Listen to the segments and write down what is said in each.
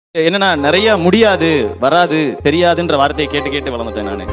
என்னன்னா நிறைய முடியாது வராது தெரியாதுன்ற வார்த்தையை கேட்டு கேட்டு வளர்ந்துட்டேன் நானு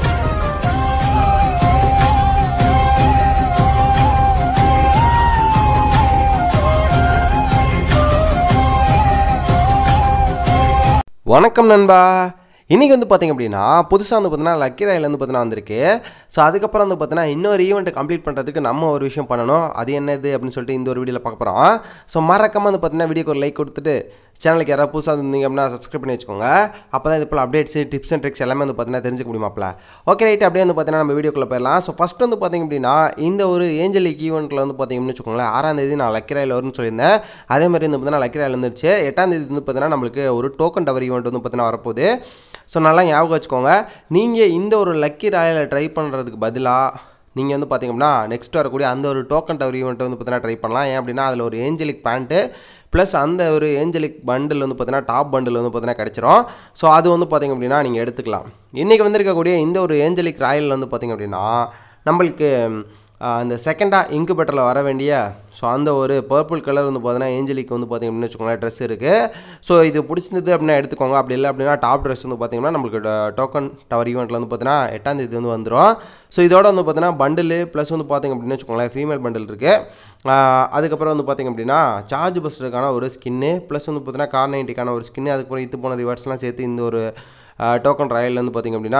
வணக்கம் நண்பா இன்றைக்கி வந்து பார்த்திங்க அப்படின்னா புதுசாக வந்து பார்த்தீங்கன்னா லக்கி ராயில் வந்து பார்த்தீங்கன்னா வந்திருக்கு ஸோ அதுக்கப்புறம் வந்து பார்த்தீங்கன்னா இன்னொரு ஈவெண்ட்டை கம்ப்ளீட் பண்ணுறதுக்கு நம்ம ஒரு விஷயம் பண்ணணும் அது என்னது அப்படின்னு சொல்லிட்டு இந்த ஒரு வீடியோவில் பார்க்க போகிறோம் ஸோ மறக்காம வந்து பார்த்தீங்கன்னா வீடியோக்கு ஒரு லைக் கொடுத்துட்டு சேனலுக்கு யாராவது புதுசாக இருந்தீங்க அப்படின்னா சப்ஸ்கிரைப் பண்ணி வச்சுக்கோங்க அப்போ தான் இது போல் அப்டேட்ஸ் டிப்ஸ் அண்ட் ட்ரிக்ஸ் எல்லாமே வந்து பார்த்தீங்கன்னா தெரிஞ்சுக்க முடியுமாப்ல ஓகே ரைட் அப்படியே வந்து பார்த்தீங்கன்னா நம்ம வீடியோக்குள்ளே போயிடலாம் ஸோ ஃபஸ்ட் வந்து பார்த்திங்க அப்படின்னா இந்த ஒரு ஏஞ்சலிக் ஈவெண்ட்டில் வந்து பார்த்தீங்கன்னு வச்சுக்கோங்களேன் ஆறாம் தேதி நான் லக்கி ராயில் வரும்னு சொல்லியிருந்தேன் அதே மாதிரி வந்து பார்த்தீங்கன்னா லக்கி ராயில் வந்துருச்சு எட்டாம் தேதி வந்து பார்த்தீங்கன்னா நம்மளுக்கு ஒரு டோக்கன் டவர் ஈவெண்ட் வந்து பார்த்தீங்கன்னா வரப்போகுது ஸோ நல்லா ஞாபகம் வச்சுக்கோங்க நீங்கள் இந்த ஒரு லக்கி ராயலை ட்ரை பண்ணுறதுக்கு பதிலாக நீங்கள் வந்து பார்த்தீங்க அப்படின்னா நெக்ஸ்ட் வரக்கூடிய அந்த ஒரு டோக்கன் டவர் ஈவெண்ட்டை வந்து பார்த்தீங்கன்னா ட்ரை பண்ணலாம் ஏன் அப்படின்னா அதில் ஒரு ஏஞ்சலிக் பேண்ட்டு ப்ளஸ் அந்த ஒரு ஏஞ்சலிக் பண்டில் வந்து பார்த்தீங்கன்னா டாப் பண்டில் வந்து பார்த்தீங்கன்னா கிடச்சிரும் ஸோ அது வந்து பார்த்தீங்க அப்படின்னா நீங்கள் எடுத்துக்கலாம் இன்றைக்கி வந்திருக்கக்கூடிய இந்த ஒரு ஏஞ்சலிக் ராயல் வந்து பார்த்தீங்க அப்படின்னா நம்மளுக்கு ஆஹ், அந்த செகண்டாக இன்குபேட்டரில் வர வேண்டிய ஸோ அந்த ஒரு பர்பிள் கலர் வந்து பார்த்தீங்கன்னா ஏஞ்சலிக் வந்து பார்த்தீங்க அப்படின்னு வச்சுக்கோங்களேன் ட்ரெஸ் இருக்குது ஸோ இது பிடிச்சிருந்தது அப்படின்னா எடுத்துக்கோங்க அப்படி இல்லை அப்படின்னா டாப் ட்ரெஸ் வந்து பார்த்தீங்கன்னா நம்மளுக்கு டோக்கன் டவர் ஈவெண்ட்டில் வந்து பார்த்தீங்கன்னா எட்டாம் தேதி வந்து வந்துடும் ஸோ இதோட வந்து பார்த்தீங்கன்னா பண்டில் ப்ளஸ் வந்து பார்த்தீங்க அப்படின்னு வச்சுக்கோங்களேன் ஃபீமேல் பண்டில் இருக்குது அதுக்கப்புறம் வந்து பார்த்தீங்க அப்படின்னா சார்ஜ் பஸ்டருக்கான ஒரு ஸ்கின்னு ப்ளஸ் வந்து பார்த்தீங்கன்னா கார் நைன்ட்டிக்கான ஒரு ஸ்கின்னு அதுக்கப்புறம் இது போன ரிவார்ட்ஸ்லாம் சேர்த்து இந்த ஒரு டோக்கன் ராயல் வந்து பார்த்தீங்க அப்படின்னா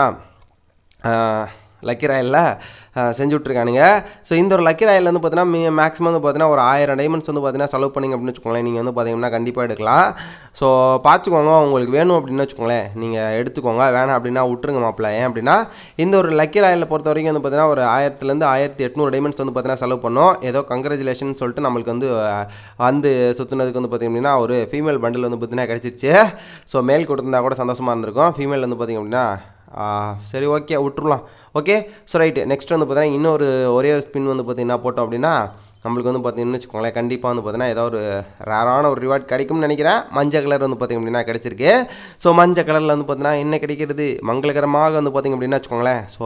லக்கி ராயலில் செஞ்சு விட்ருக்கானுங்க ஸோ இந்த ஒரு லக்கி ராயல் வந்து பார்த்தீங்கன்னா மேக்ஸிமம் வந்து பார்த்தீங்கன்னா ஒரு ஆயிரம் டைமண்ட்ஸ் வந்து பார்த்தீங்கன்னா செலவு பண்ணிங்க அப்படின்னு வச்சுக்கோங்களேன் நீங்கள் வந்து பார்த்தீங்கன்னா கண்டிப்பாக எடுக்கலாம் ஸோ பார்த்துக்கோங்க உங்களுக்கு வேணும் அப்படின்னு வச்சுக்கோங்களேன் நீங்கள் எடுத்துக்கோங்க வேணாம் அப்படின்னா விட்டுருங்க மாப்பிள்ள ஏன் அப்படின்னா இந்த ஒரு லக்கி ராயலை பொறுத்த வரைக்கும் வந்து பார்த்தீங்கன்னா ஒரு ஆயிரத்துலேருந்து ஆயிரத்தி எட்நூறு டைமண்ட்ஸ் வந்து பார்த்தீங்கன்னா செலவு பண்ணோம் ஏதோ கங்க்ராச்சுலேஷன் சொல்லிட்டு நம்மளுக்கு வந்து அஹ், வந்து சுற்றுனதுக்கு வந்து பார்த்திங்க அப்படின்னா ஒரு ஃபீமேல் பண்டில் வந்து பார்த்தீங்கன்னா கிடச்சிருச்சு ஸோ மேல் கொடுத்துருந்தா கூட சந்தோஷமாக இருந்திருக்கும் ஃபீமேல் வந்து பார்த்திங்க அப்படின்னா ஆ, சரி ஓகே விட்டுருலாம் ஓகே ஸோ ரைட்டு நெக்ஸ்ட் வந்து பார்த்தீங்கன்னா இன்னொரு ஒரே ஒரு ஸ்பின் வந்து பார்த்தீங்கன்னா போட்டோம் அப்படின்னா நம்மளுக்கு வந்து பார்த்தீங்கன்னு வச்சுக்கோங்களேன் கண்டிப்பாக வந்து பார்த்தீங்கன்னா ஏதோ ஒரு ரேரான ஒரு ரிவார்ட் கிடைக்கும்னு நினைக்கிறேன் மஞ்சள் கலர் வந்து பார்த்திங்க அப்படின்னா கிடச்சிருக்கு ஸோ மஞ்சள் கலரில் வந்து பார்த்தீங்கன்னா என்ன கிடைக்கிறது மங்களகரமாக வந்து பார்த்திங்க அப்படின்னா வச்சுக்கோங்களேன் ஸோ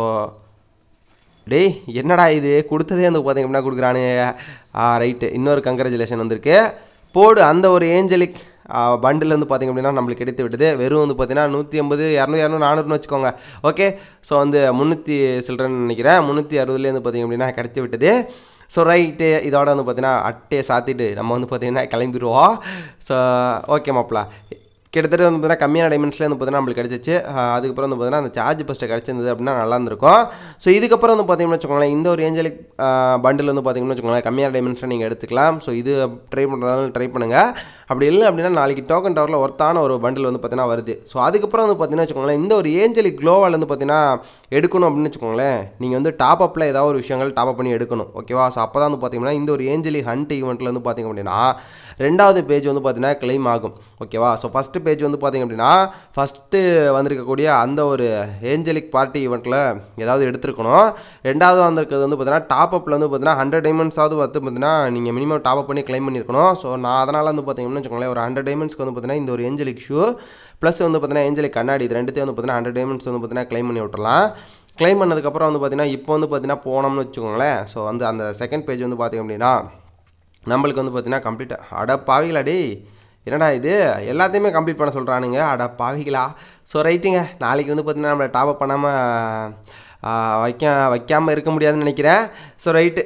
டேய் என்னடா இது கொடுத்ததே வந்து பார்த்திங்க அப்படின்னா கொடுக்குறானுங்க ஆ ரைட்டு இன்னொரு கங்க்ராச்சுலேஷன் வந்திருக்கு போடு அந்த ஒரு ஏஞ்சலிக் பண்டில் வந்து பார்த்திங்க அப்படின்னா நம்மளுக்கு கிடைத்து விட்டது வெறும் வந்து பார்த்தீங்கன்னா நூற்றி ஐம்பது இரநூறு இரநூறு நானூறுனு வச்சுக்கோங்க ஓகே ஸோ வந்து முந்நூற்றி சில்ட்ரன் நினைக்கிறேன் முந்நூற்றி அறுபதுலேருந்து பார்த்திங்க அப்படின்னா கிடைச்சி விட்டது ஸோ ரைட்டு இதோட வந்து பார்த்தீங்கன்னா அட்டையை சாத்திட்டு நம்ம வந்து பார்த்திங்கன்னா கிளம்பிடுவோம் ஸோ ஓகே மாப்பிள கிட்டத்தட்ட வந்து பார்த்தீங்கன்னா கம்மியான டைமெண்ட்ஸ்லேயே வந்து பார்த்தீங்கன்னா நம்மளுக்கு கிடச்சிச்சு அதுக்கப்புறம் வந்து பார்த்தீங்கன்னா அந்த சார்ஜ் ஃபஸ்ட்டு கிடச்சிருந்தது அப்படின்னா நல்லா இருந்திருக்கும் ஸோ இதுக்கப்புறம் வந்து பார்த்தீங்கன்னு வச்சுக்கோங்களேன் இந்த ஒரு ஏஞ்சலிக் பண்டில் வந்து பார்த்தீங்கன்னு வச்சுக்கோங்களேன் கம்மியான டைமெண்ட்ஸில் நீங்கள் எடுத்துக்கலாம் ஸோ இது ட்ரை பண்ணுறதாலும் ட்ரை பண்ணுங்கள் அப்படி இல்லை அப்படின்னா நாளைக்கு டோக்கன் டவரில் ஒருத்தான ஒரு பண்டில் வந்து பார்த்தீங்கன்னா வருது ஸோ அதுக்கப்புறம் வந்து பார்த்தீங்கன்னா வச்சுக்கோங்களேன் இந்த ஒரு ஏஞ்சலிக் க்ளோவால் வந்து பார்த்தீங்கன்னா எடுக்கணும் அப்படின்னு வச்சுக்கோங்களேன் நீங்கள் வந்து டாப் அப்பில் ஏதாவது ஒரு விஷயங்கள் டாப் அப் பண்ணி எடுக்கணும் ஓகேவா ஸோ அப்போ தான் வந்து பார்த்தீங்கன்னா இந்த ஒரு ஏஞ்சலி ஹண்ட் ஈவெண்ட்டில் வந்து பார்த்தீங்க அப்படின்னா ரெண்டாவது பேஜ் வந்து பார்த்தீங்கன்னா கிளைம் ஆகும் ஓகேவா ஸோ ஃபஸ்ட்டு பேஜ் வந்து பார்த்தீங்க அப்படின்னா ஃபஸ்ட்டு வந்திருக்கக்கூடிய அந்த ஒரு ஏஞ்சலிக் பார்ட்டி ஈவெண்ட்டில் ஏதாவது எடுத்துருக்கணும் ரெண்டாவது வந்திருக்கிறது வந்து பார்த்தீங்கன்னா டாப் அப்பில் வந்து பார்த்தீங்கன்னா ஹண்ட்ரட் டைமண்ட்ஸாவது வந்து பார்த்தீங்கன்னா நீங்கள் மினிமம் டாப் அப் பண்ணி கிளைம் பண்ணியிருக்கணும் ஸோ நான் அதனால் வந்து பார்த்தீங்கன்னு வச்சுக்கோங்களேன் ஒரு ஹண்ட்ரட் டைமண்ட்ஸ்க்கு வந்து பார்த்தீங்கன்னா இந்த ஒரு ஏஞ்சலிக் ஷூ ப்ளஸ் வந்து பார்த்தீங்கன்னா ஏஞ்சலிக் கண்ணாடி இது ரெண்டுத்தையும் வந்து பார்த்தீங்கன்னா ஹண்ட்ரட் டைமண்ட்ஸ் வந்து பார்த்தீங்கன்னா கிளைம் பண்ணி விட்டுறலாம் கிளைம் பண்ணதுக்கப்புறம் வந்து பார்த்தீங்கன்னா இப்போ வந்து பார்த்தீங்கன்னா போனோம்னு வச்சுக்கோங்களேன் ஸோ வந்து அந்த செகண்ட் பேஜ் வந்து பார்த்தீங்க அப்படின்னா நம்மளுக்கு வந்து பார்த்தீங்கன்னா கம்ப்ளீட்டாக அட பாவிகளா டேய் என்னடா இது எல்லாத்தையுமே கம்ப்ளீட் பண்ண சொல்கிறானுங்க அட பாவிகளா ஸோ ரைட்டுங்க நாளைக்கு வந்து பார்த்தீங்கன்னா நம்மளை டாப் அப் பண்ணாமல் வைக்க வைக்காமல் இருக்க முடியாதுன்னு நினைக்கிறேன் ஸோ ரைட்டு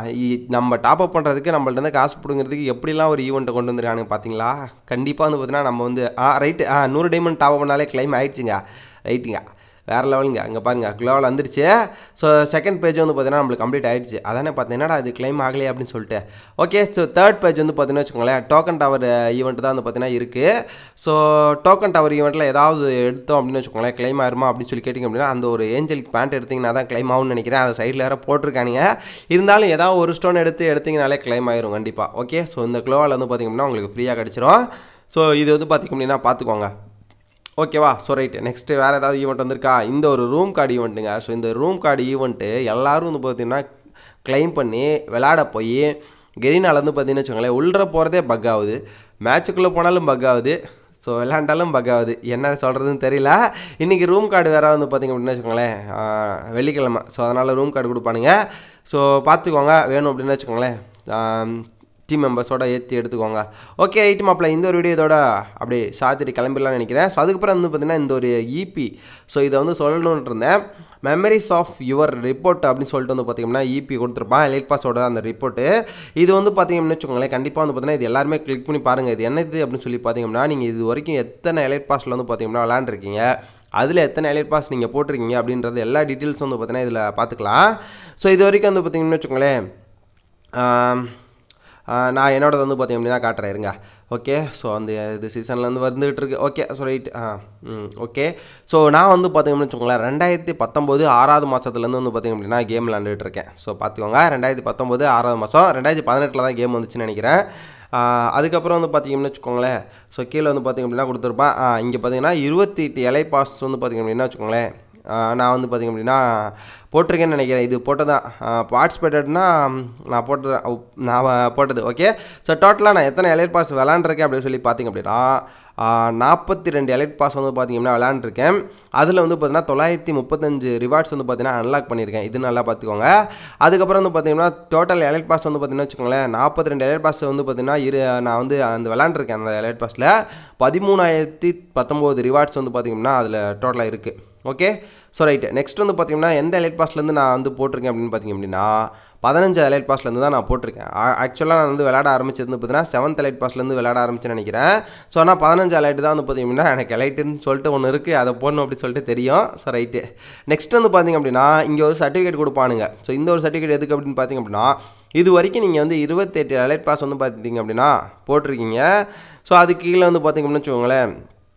நம்ம டாப் அப் பண்ணுறதுக்கு நம்மள்ட்ட இருந்து காசு பிடுங்கிறதுக்கு எப்படிலாம் ஒரு ஈவெண்ட்டை கொண்டு வந்துருக்கானுங்க பார்த்தீங்களா கண்டிப்பாக வந்து பார்த்தீங்கன்னா நம்ம வந்து ஆ ரைட்டு ஆ நூறு டைமண்ட் டாப் அப் பண்ணாலே கிளைம் ஆயிடுச்சுங்க ரைட்டுங்க வேறு லெவலுங்க அங்கே பாருங்க குளோவில் வந்துருச்சு ஸோ செகண்ட் பேஜ் வந்து பார்த்தீங்கன்னா நம்மளுக்கு கம்ப்ளீட் ஆயிடுச்சு அதானே பார்த்தேன் என்னடா இது கிளைம் ஆகலையே அப்படின்னு சொல்லிட்டு ஓகே ஸோ தேர்ட் பேஜ் வந்து பார்த்தீங்கன்னா வச்சுக்கோங்களேன் டோக்கன் டவர் ஈவெண்ட் தான் வந்து பார்த்தீங்கன்னா இருக்குது ஸோ டோக்கன் டவர் ஈவெண்ட்டில் ஏதாவது எடுத்தோம் அப்படின்னு வச்சுக்கோங்களேன் கிளைம் ஆயிருமா அப்படின்னு சொல்லி கேட்டிங்க அப்படின்னா அந்த ஒரு ஏஞ்சலிக் பேண்ட் எடுத்திங்கன்னா தான் கிளைம் ஆகும்னு நினைக்கிறேன் அந்த சைடில் வேறு போட்டிருக்கானுங்க இருந்தாலும் ஏதாவது ஒரு ஸ்டோன் எடுத்து எடுத்திங்கனாலே கிளைம் ஆயிரும் கண்டிப்பாக ஓகே ஸோ இந்த க்ளோவால் வந்து பார்த்திங்க அப்படின்னா உங்களுக்கு ஃப்ரீயாக கிடச்சிரும் ஸோ இது வந்து பார்த்திங்க அப்படின்னா பார்த்துக்கோங்க ஓகேவா ஸோ ரைட்டு நெக்ஸ்ட்டு வேறு ஏதாவது ஈவெண்ட் வந்திருக்கா இந்த ஒரு ரூம் கார்டு ஈவெண்ட்டுங்க ஸோ இந்த ரூம் கார்டு ஈவெண்ட்டு எல்லோரும் வந்து பார்த்திங்கன்னா க்ளைம் பண்ணி விளாட போய் கெரினால வந்து பார்த்தீங்கன்னு வச்சுக்கோங்களேன் உள்ள போகிறதே பக் ஆகுது மேட்சுக்குள்ளே போனாலும் பக் ஆகுது ஸோ விளாண்டாலும் பக் ஆகுது என்ன சொல்கிறதுன்னு தெரியல இன்றைக்கி ரூம் கார்டு வேறு வந்து பார்த்திங்க அப்படின்னு வச்சுக்கோங்களேன் ஆஹ், வெள்ளிக்கிழமை ஸோ அதனால் ரூம் கார்டு கொடுப்பானுங்க ஸோ பார்த்துக்கோங்க வேணும் அப்படின்னு வச்சுக்கோங்களேன் ஆம், டீம் மெம்பர்ஸோட ஏற்றி எடுத்துக்கோங்க ஓகே ரைட் மாப்பிள்ள இந்த ஒரு வீடியோ இதோட அப்படியே சாத்திட்டு கிளம்பிடலாம்னு நினைக்கிறேன் ஸோ அதுக்கப்புறம் வந்து பார்த்தீங்கன்னா இந்த ஒரு இபி ஸோ இதை வந்து சொல்லணும்னு இருந்தேன் மெமரிஸ் ஆஃப் யுவர் ரிப்போர்ட் அப்படின்னு சொல்லிட்டு வந்து பார்த்தீங்கன்னா இபி கொடுத்துருப்பான் எலைட் பாஸோட அந்த ரிப்போர்ட்டு இது வந்து பார்த்தீங்கன்னு வச்சுக்கோங்களேன் கண்டிப்பாக வந்து பார்த்தீங்கன்னா இது எல்லாருமே கிளிக் பண்ணி பாருங்கள் இது என்னது அப்படின்னு சொல்லி பார்த்தீங்கன்னா நீங்கள் இது வரைக்கும் எத்தனை எலைட் பாஸில் வந்து பார்த்தீங்கன்னா விளாண்டுருக்கீங்க அதில் எத்தனை எலைட் பாஸ் நீங்கள் போட்டிருக்கீங்க அப்படின்றது எல்லா டீட்டெயில்ஸும் வந்து பார்த்தீங்கன்னா இதில் பார்த்துக்கலாம் ஸோ இது வரைக்கும் வந்து பார்த்தீங்கன்னு வச்சுக்கோங்களேன் ஆம், ஆ, நான் என்னோடது வந்து பார்த்தீங்க அப்படின்னா காட்டுறேன் இருங்க ஓகே ஸோ அந்த இது சீசன்லேருந்து வந்துகிட்டு இருக்கு ஓகே ஸோ ரைட் ஆ ம் ஓகே ஸோ நான் வந்து பார்த்தீங்கன்னு வச்சுக்கோங்களேன் ரெண்டாயிரத்தி பத்தொம்போது ஆறாவது மாதத்துலேருந்து வந்து பார்த்தீங்க அப்படின்னா கேம் விளாண்டுட்டு இருக்கேன் ஸோ பார்த்துக்கோங்க ரெண்டாயிரத்தி பத்தொம்போது ஆறாவது மாதம் ரெண்டாயிரத்தி பதினெட்டில் தான் கேம் வந்துச்சுன்னு நினைக்கிறேன் ஆ, அதுக்கப்புறம் வந்து பார்த்தீங்கன்னு வச்சுக்கோங்களேன் ஸோ கீழே வந்து பார்த்தீங்க அப்படின்னா கொடுத்துருப்பான் இங்கே பார்த்தீங்கன்னா இருபத்தி எட்டு இலை பாஸ் வந்து பார்த்தீங்க அப்படின்னா வச்சுக்கோங்களேன் ஆ, நான் வந்து பார்த்திங்க அப்படின்னா போட்டிருக்கேன்னு நினைக்கிறேன் இது போட்டதான் பார்ட்டிசிபேட்டட்னா நான் போட்டது அவு, நான் வ- போட்டது ஓகே ஸோ டோட்டலாக நான் எத்தனை எலைட் பாஸ் விளாண்டுருக்கேன் அப்படின்னு சொல்லி பார்த்தீங்க அப்படின்னா நாற்பத்தி ரெண்டு எலைட் பாஸ் வந்து பார்த்திங்க அப்படின்னா விளாண்டுருக்கேன் அதில் வந்து பார்த்தீங்கன்னா தொள்ளாயிரத்தி முப்பத்தஞ்சு ரிவார்ட்ஸ் வந்து பார்த்தீங்கன்னா அன்லாக் பண்ணியிருக்கேன் இது நல்லா பார்த்துக்கோங்க அதுக்கப்புறம் வந்து பார்த்தீங்கன்னா டோட்டல் எலைட் பாஸ் வந்து பார்த்தீங்கன்னா வச்சுக்கோங்களேன் நாற்பத்தி ரெண்டு எலைட் பாஸ் வந்து பார்த்தீங்கன்னா இரு நான் வந்து அந்த விளாண்டுருக்கேன் அந்த எலைட் பாஸில் பதிமூணாயிரத்தி பத்தொம்போது ரிவார்ட்ஸ் வந்து பார்த்தீங்கன்னா அதில் டோட்டலாக இருக்குது ஓகே ஸோ ரைட்டு நெக்ஸ்ட் வந்து பார்த்தீங்கன்னா எந்த எலைட் பாஸ்லேருந்து நான் வந்து போட்டிருக்கேன் அப்படின்னு பார்த்தீங்க அப்படின்னா பதினஞ்சு எலைட் பாஸ்லேருந்து தான் நான் போட்டிருக்கேன் ஆக்சுவலாக நான் வந்து விளையாட ஆரம்பிச்சது வந்து பார்த்தீங்கன்னா செவன்த் எலைட் பாஸ்லேருந்து விளையாட ஆரம்பிச்சேன்னு நினைக்கிறேன் ஸோ ஆனால் பதினஞ்சு எலைட் தான் வந்து பார்த்தீங்க அப்படின்னா எனக்கு எலைட்டுன்னு சொல்லிட்டு ஒன்று இருக்குது அதை போடணும் அப்படி சொல்லிட்டு தெரியும் ஸோ ரைட்டு நெக்ஸ்ட் வந்து பார்த்தீங்க அப்படின்னா இங்கே ஒரு சர்டிஃபிகேட் கொடுப்பானுங்க ஸோ இந்த ஒரு சர்டிஃபிகேட் எதுக்கு அப்படின்னு பார்த்தீங்க அப்படின்னா இது வரைக்கும் நீங்கள் வந்து இருபத்தெட்டு எலைட் பாஸ் வந்து பார்த்தீங்க அப்படின்னா போட்டிருக்கீங்க ஸோ அதுக்கு கீழே வந்து பார்த்தீங்க அப்படின்னு வச்சுக்கோங்களேன்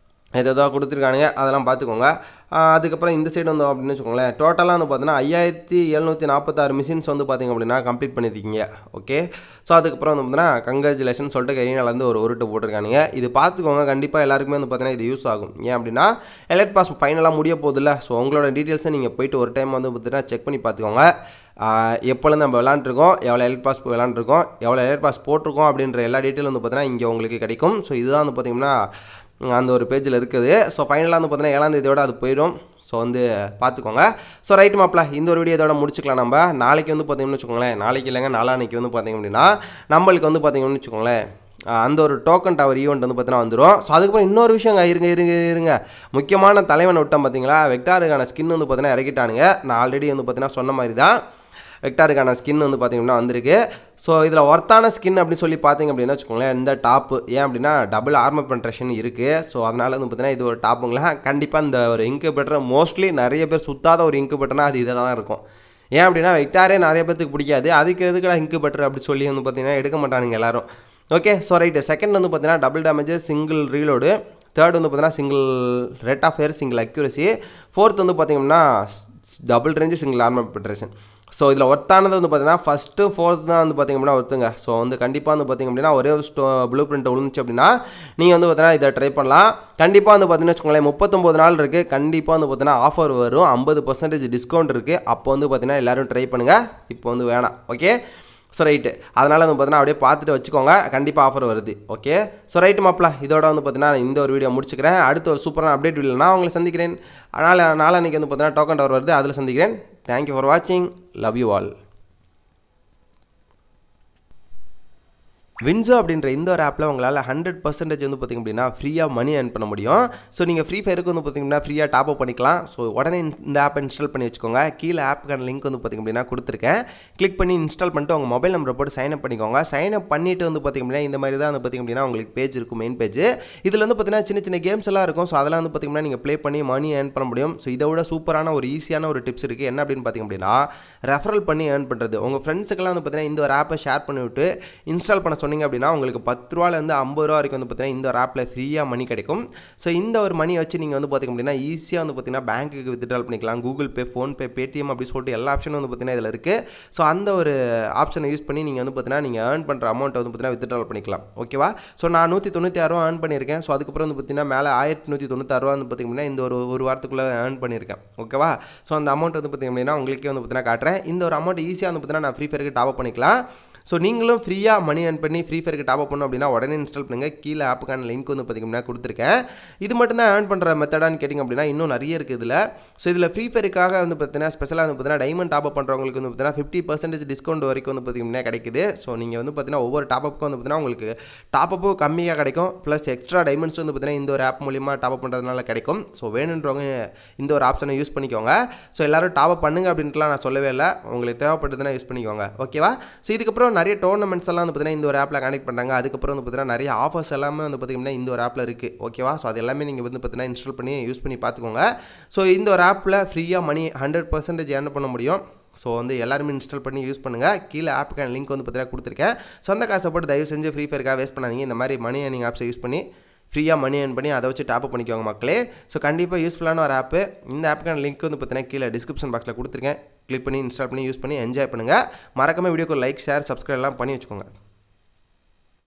எதோ கொடுத்துருக்கானுங்க அதெல்லாம் பார்த்துக்கோங்க ஆஹ் அதுக்கப்புறம் இந்த சைடு வந்து அப்படின்னு வச்சுக்கோங்களேன் டோட்டலாக வந்து பார்த்தீங்கன்னா ஐயாயிரத்தி எழுநூற்றி நாற்பத்தாறு மிஷின்ஸ் வந்து பார்த்தீங்க அப்படின்னா கம்ப்ளீட் பண்ணியிருக்கீங்க ஓகே ஸோ அதுக்கப்புறம் வந்து பார்த்தீங்கன்னா கங்க்ராச்சுலேஷன் சொல்லிட்டு கரீனாலேருந்து ஒரு உருட்டு போட்டிருக்கானுங்க இது பார்த்துக்கோங்க கண்டிப்பாக எல்லாருக்குமே வந்து பார்த்தீங்கன்னா இது யூஸ் ஆகும் ஏன் அப்படின்னா எலக்ட் பாஸ் ஃபைனலாக முடிய போதில்ல ஸோ உங்களோட டீட்டெயில்ஸை நீங்கள் போயிட்டு ஒரு டைம் வந்து பார்த்தீங்கன்னா செக் பண்ணி பார்த்துக்கோங்க எப்போலேருந்து நம்ம விளாண்டுருக்கோம் எவ்வளோ எலக்ட் பாஸ் விளாண்டுருக்கோம் எவ்வளோ எலக்ட் பாஸ் போட்டிருக்கோம் அப்படின்ற எல்லா டீட்டெயிலும் வந்து பார்த்தீங்கன்னா இங்கே உங்களுக்கு கிடைக்கும் ஸோ இதுதான் வந்து பார்த்தீங்கன்னா அந்த ஒரு பேஜில் இருக்குது ஸோ ஃபைனலாக வந்து பார்த்தீங்கன்னா ஏழாம் தேதியோட அது போயிடும் ஸோ வந்து பார்த்துக்கோங்க ஸோ ரைட் மாப்பிள இந்த ஒரு வீடியோ இதோட முடிச்சுக்கலாம் நம்ம நாளைக்கு வந்து பார்த்தீங்கன்னு வச்சுக்கோங்களேன் நாளைக்கு இல்லைங்க நாளான்னைக்கு வந்து பார்த்தீங்க அப்படின்னா நம்மளுக்கு வந்து பார்த்தீங்கன்னு வச்சுக்கோங்களேன் ஆஹ் அந்த ஒரு டோக்கன் டவர் ஈவெண்ட் வந்து பார்த்தீங்கன்னா வந்துடும் ஸோ அதுக்கப்புறம் இன்னொரு விஷயங்க இருங்க இருங்க இருங்க முக்கியமான தலைவனை விட்டோம் பார்த்தீங்களா வெக்டாருக்கான ஸ்கின் வந்து பார்த்தீங்கன்னா இறக்கிட்டானுங்க நான் ஆல்ரெடி வந்து பார்த்தீங்கன்னா சொன்ன மாதிரி தான் வெக்டாருக்கான ஸ்கின் வந்து பார்த்தீங்கன்னா வந்திருக்கு ஸோ இதில் ஒர்த்தான ஸ்கின் அப்படின்னு சொல்லி பார்த்தீங்க அப்படின்னா வச்சுக்கோங்களேன் இந்த டாப்பு ஏன் அப்படின்னா டபுள் ஆர்மர் பென்ட்ரேஷன் இருக்குது ஸோ அதனால் வந்து பார்த்தீங்கன்னா இது ஒரு டாப்புங்களா கண்டிப்பாக இந்த ஒரு இன்குபேட்டர் மோஸ்ட்லி நிறைய பேர் சுத்தாத ஒரு இன்குபேட்டர்னா அது இதை தான் இருக்கும் ஏன் அப்படின்னா வெக்டாரே நிறைய பேத்துக்கு பிடிக்காது அதுக்கு எதுக்குடா இன்குபேட்டர் அப்படி சொல்லி வந்து பார்த்தீங்கன்னா எடுக்க மாட்டானுங்க எல்லாரும் ஓகே ஸோ ரைட்டு செகண்ட் வந்து பார்த்தீங்கன்னா double damage single reload third வந்து பார்த்தீங்கன்னா single rate of fire single accuracy fourth வந்து பார்த்தீங்கன்னா double range single armour penetration so இதில் ஒர்த்தானது வந்து பார்த்தீங்கன்னா ஃபஸ்ட்டு ஃபோர்த் தான் வந்து பார்த்திங்க அப்படின்னா ஒருத்துங்க ஸோ வந்து கண்டிப்பாக வந்து பார்த்திங்க அப்படின்னா ஒரே ஒரு ஸ்டோ ப்ளூ பிரிண்ட் விழுந்துச்சு அப்படின்னா நீங்கள் வந்து பார்த்தீங்கன்னா இதை ட்ரை பண்ணலாம் கண்டிப்பாக வந்து பார்த்தீங்கன்னா வச்சுக்கோங்களேன் முப்பத்தொம்போது நாள் இருக்குது கண்டிப்பாக வந்து பார்த்தீங்கன்னா ஆஃபர் வரும் ஐம்பது பர்சன்டேஜ் டிஸ்கவுண்ட் இருக்குது அப்போ வந்து பார்த்தீங்கன்னா எல்லோரும் ட்ரை பண்ணுங்கள் இப்போ வந்து வேணாம் ஓகே ஸோ ரைட்டு அதனால் வந்து பார்த்தீங்கன்னா அப்படியே பார்த்துட்டு வச்சுக்கோங்க கண்டிப்பாக ஆஃபர் வருது ஓகே ஸோ ரைட்டு மாப்பிள இதோட வந்து பார்த்தீங்கன்னா இந்த ஒரு வீடியோ முடிச்சுக்கிறேன் அடுத்த ஒரு சூப்பரான அப்டேட் வீடியோ நான் உங்களை சந்திக்கிறேன் அதனால் நாளான்னைக்கு வந்து பார்த்தீங்கன்னா டோக்கன் டவர் வருது அதில் சந்திக்கிறேன் தேங்க்யூ ஃபார் வாட்சிங் லவ் யூ ஆல் வின்சோ அப்படின்ற இந்த ஒரு ஆப்பில் உங்களால் ஹண்ட்ரட் பர்சன்டேஜ் வந்து பார்த்திங்க அப்படின்னா ஃப்ரீயாக மணி earn பண்ண முடியும் ஸோ நீங்கள் ஃப்ரீ ஃபயருக்கு வந்து பார்த்திங்கன்னா ஃப்ரீயாக டாப் அப் பண்ணிக்கலாம் ஸோ உடனே இந்த ஆப்பை இன்ஸ்டால் பண்ணி வச்சுக்கோங்க கீழே ஆப்புக்கான லிங்க் வந்து பார்த்திங்க அப்படின்னா கொடுத்துருக்கேன் கிளிக் பண்ணி இன்ஸ்டால் பண்ணிட்டு உங்கள் மொபைல் நம்பரை போட்டு சைன் அப் பண்ணிக்கோங்க சைன் அப் பண்ணிட்டு வந்து பார்த்திங்க அப்படின்னா இந்த மாதிரி தான் வந்து பார்த்திங்க அப்படின்னா உங்களுக்கு பேஜ் இருக்கும் மெயின் பேஜ் இதில் வந்து பார்த்திங்கன்னா சின்ன சின்ன கேம்ஸ் எல்லாம் இருக்கும் ஸோ அதெல்லாம் வந்து பார்த்திங்கன்னா நீங்கள் ப்ளே பண்ணி மணி earn பண்ண முடியும் ஸோ இதை விட சூப்பரான ஒரு ஈஸியான ஒரு டிப்ஸ் இருக்குது என்ன அப்படின்னு பார்த்திங்க அப்படின்னா ரெஃபரல் பண்ணி earn பண்ணுறது உங்கள் ஃப்ரெண்ட்ஸுக்கெல்லாம் வந்து பார்த்திங்கன்னா இந்த ஒரு ஆப்பை ஷேர் பண்ணி விட்டு இன்ஸ்டால் பண்ண சொன்னீங்க அப்படின்னா உங்களுக்கு பத்து ரூபாலேருந்து ஐம்பது ரூபா வரைக்கும் வந்து பார்த்தீங்கன்னா இந்த ஒரு ஆப்பில் ஃப்ரீயாக மணி கிடைக்கும் ஸோ இந்த ஒரு மணி வச்சு நீங்கள் வந்து பார்த்திங்க அப்படின்னா ஈஸியாக வந்து பார்த்தீங்கன்னா பேங்க்குக்கு வித்ட்ரால் பண்ணிக்கலாம் கூகுள் பே ஃபோன்பே பேடிஎம் அப்படி சொல்லிட்டு எல்லா ஆப்ஷனும் வந்து பார்த்தீங்கன்னா இதில் இருக்குது ஸோ அந்த ஒரு ஆப்ஷனை யூஸ் பண்ணி நீங்கள் வந்து பார்த்தீங்கன்னா நீங்கள் ஏர்ன் பண்ணுற அமௌண்ட்டை வந்து பார்த்தீங்கன்னா வித்ட்ரால் பண்ணிக்கலாம் ஓகேவா ஸோ நான் நூற்றி தொண்ணூற்றி ஆறுரூவா ஏர்ன் பண்ணியிருக்கேன் ஸோ அதுக்கப்புறம் வந்து பார்த்தீங்கன்னா மேலே ஆயிரத்தி நூற்றி தொண்ணூத்தாறுரூவா வந்து பார்த்திங்கன்னா இந்த ஒரு ஒரு வாரத்துக்குள்ளே ஏர்ன் பண்ணியிருக்கேன் ஓகேவா ஸோ அந்த அமௌண்ட் வந்து பார்த்திங்க அப்படின்னா உங்களுக்கே வந்து பார்த்தீங்கன்னா காட்டுறேன் இந்த ஒரு அமௌண்ட் ஈஸியாக வந்து பார்த்தீங்கன்னா நான் ஃப்ரீ ஃபயருக்கு டாப் பண்ணிக்கலாம் ஸோ நீங்களும் ஃப்ரீயாக மணி earn பண்ணி ஃப்ரீ ஃபயருக்கு டாப் அப் பண்ணணும் அப்படின்னா உடனே இன்ஸ்டால் பண்ணுங்கள் கீழே ஆப்புக்கான லிங்க் வந்து பார்த்தீங்கன்னா கொடுத்துருக்கேன் இது மட்டும் தான் ஏர்ன் பண்ணுற மெத்தடான்னு கேட்டிங்க அப்படின்னா இன்னும் நிறைய இருக்குது இதில் ஸோ இதில் ஃப்ரீ ஃபயருக்காக வந்து பார்த்தீங்கன்னா ஸ்பெஷலாக வந்து பார்த்தீங்கன்னா டைமண்ட் டாப் அப் பண்ணுறவங்களுக்கு வந்து பார்த்தீங்கன்னா ஃபிஃப்டி பர்சன்டேஜ் டிஸ்கவுண்ட் வரைக்கும் வந்து பார்த்தீங்கன்னா கிடைக்குது ஸோ நீங்கள் வந்து பார்த்தீங்கன்னா ஒவ்வொரு டாப் அப்புக்கும் வந்து பார்த்தீங்கன்னா உங்களுக்கு டாப் அப்பும் கம்மியாக கிடைக்கும் ப்ளஸ் எக்ஸ்ட்ரா டைமண்ட்ஸ் வந்து பார்த்தீங்கன்னா இந்த ஒரு ஆப் மூலிமா டாப் அப் பண்ணுறதுனால கிடைக்கும் ஸோ வேணுன்றவங்க இந்த ஒரு ஆப்ஷனை யூஸ் பண்ணிக்கோங்க ஸோ எல்லாரும் டாப் அப் பண்ணுங்க அப்படின்ட்டுலாம் நான் சொல்லவே இல்லை உங்களுக்கு தேவைப்பட்டதுன்னா யூஸ் பண்ணிக்கோங்க ஓகேவா ஸோ இதுக்கப்புறம் நிறைய டோர்னமெண்ட்ஸ் எல்லாம் வந்து பார்த்தீங்கன்னா இந்த ஒரு ஆப்பில் கனெக்ட் பண்ணுறாங்க அதுக்கப்புறம் வந்து பார்த்தீங்கன்னா நிறைய ஆஃபர்ஸ் எல்லாமே வந்து பார்த்தீங்கன்னா இந்த ஒரு ஆப்பில் இருக்குது ஓகேவா ஸோ அது எல்லாமே நீங்கள் வந்து பார்த்தீங்கன்னா இன்ஸ்டால் பண்ணி யூஸ் பண்ணி பார்த்துக்கோங்க ஸோ இந்த ஒரு ஆப்பில் ஃப்ரீயாக மணி ஹண்ட்ரட் பர்சன்டேஜ் ஏர்ன் பண்ண முடியும் ஸோ வந்து எல்லாருமே இன்ஸ்டால் பண்ணி யூஸ் பண்ணுங்கள் கீழே ஆப்புக்கான லிங்க் வந்து பார்த்தீங்கன்னா கொடுத்துருக்கேன் சொந்த காசை போட்டு தயவு செஞ்சு ஃப்ரீ ஃபயருக்காக வேஸ்ட் பண்ணாதீங்க இந்த மாதிரி மணி ஏர்னிங் ஆப்ஸை யூஸ் பண்ணி ஃப்ரீயாக மணி ஏர்ன் பண்ணி அதை வச்சு டாப் அப் பண்ணிக்கோங்க மக்களே ஸோ கண்டிப்பாக யூஸ்ஃபுல்லான ஒரு ஆப்பு இந்த ஆப்புக்கான லிங்க் வந்து பார்த்தீங்கன்னா கீழே டிஸ்கிரிப்ஷன் பாக்ஸில் கொடுத்துருக்கேன் கிளிக் பண்ணி இன்ஸ்டால் பண்ணி யூஸ் பண்ணி என்ஜாய் பண்ணுங்கள் மறக்காம வீடியோக்கு லைக் ஷேர் சப்ஸ்கிரைப் எல்லாம் பண்ணி வச்சுக்கோங்க